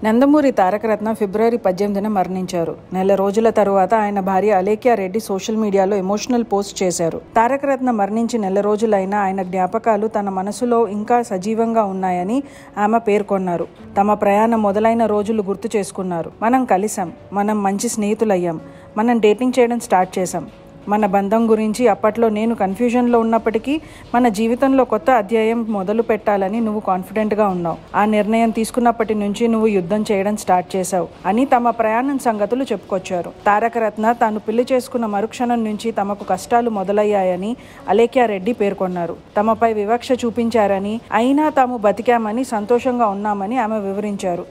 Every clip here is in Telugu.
నందమూరి తారకరత్న ఫిబ్రవరి పద్దెనిమిదిన మరణించారు నెల రోజుల తరువాత ఆయన భార్య అలేఖ్య రెడ్డి సోషల్ మీడియాలో ఎమోషనల్ పోస్ట్ చేశారు తారకరత్న మరణించి నెల రోజులైనా ఆయన జ్ఞాపకాలు తన మనసులో ఇంకా సజీవంగా ఉన్నాయని ఆమె పేర్కొన్నారు తమ ప్రయాణం మొదలైన రోజులు గుర్తు చేసుకున్నారు మనం కలిసాం మనం మంచి స్నేహితులయ్యాం మనం డేటింగ్ చేయడం స్టార్ట్ చేశాం మన బంధం గురించి అప్పట్లో నేను కన్ఫ్యూజన్లో ఉన్నప్పటికీ మన జీవితంలో కొత్త అధ్యాయం మొదలు పెట్టాలని నువ్వు కాన్ఫిడెంట్గా ఉన్నావు ఆ నిర్ణయం తీసుకున్నప్పటి నుంచి నువ్వు యుద్ధం చేయడం స్టార్ట్ చేశావు అని తమ ప్రయాణం సంగతులు చెప్పుకొచ్చారు తారకరత్న తాను పెళ్లి చేసుకున్న మరుక్షణం నుంచి తమకు కష్టాలు మొదలయ్యాయని అలేఖ్యారెడ్డి పేర్కొన్నారు తమపై వివక్ష చూపించారని అయినా తాము బతికామని సంతోషంగా ఉన్నామని ఆమె వివరించారు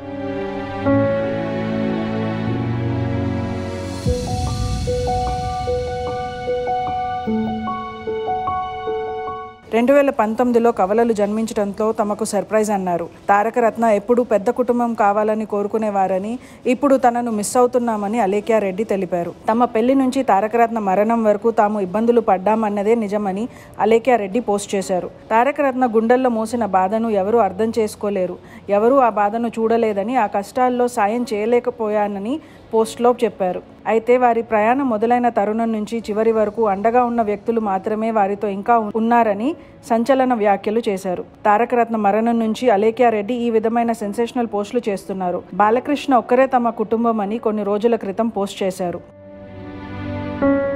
రెండు వేల పంతొమ్మిదిలో కవలలు జన్మించడంతో తమకు సర్ప్రైజ్ అన్నారు తారకరత్న ఎప్పుడూ పెద్ద కుటుంబం కావాలని కోరుకునేవారని ఇప్పుడు తనను మిస్ అవుతున్నామని అలేఖ్య రెడ్డి తెలిపారు తమ పెళ్లి నుంచి తారకరత్న మరణం వరకు తాము ఇబ్బందులు పడ్డామన్నదే నిజమని అలేఖ్య రెడ్డి పోస్ట్ చేశారు తారకరత్న గుండెల్లో మోసిన బాధను ఎవరూ అర్థం చేసుకోలేరు ఎవరూ ఆ బాధను చూడలేదని ఆ కష్టాల్లో సాయం చేయలేకపోయానని పోస్ట్లో చెప్పారు అయితే వారి ప్రయాణం మొదలైన తరుణం నుంచి చివరి వరకు అండగా ఉన్న వ్యక్తులు మాత్రమే వారితో ఇంకా ఉన్నారని సంచలన వ్యాఖ్యలు చేశారు తారకరత్న మరణం నుంచి అలేఖ్య రెడ్డి ఈ విధమైన సెన్సేషనల్ పోస్టులు చేస్తున్నారు బాలకృష్ణ ఒక్కరే తమ కుటుంబం అని కొన్ని రోజుల క్రితం పోస్ట్ చేశారు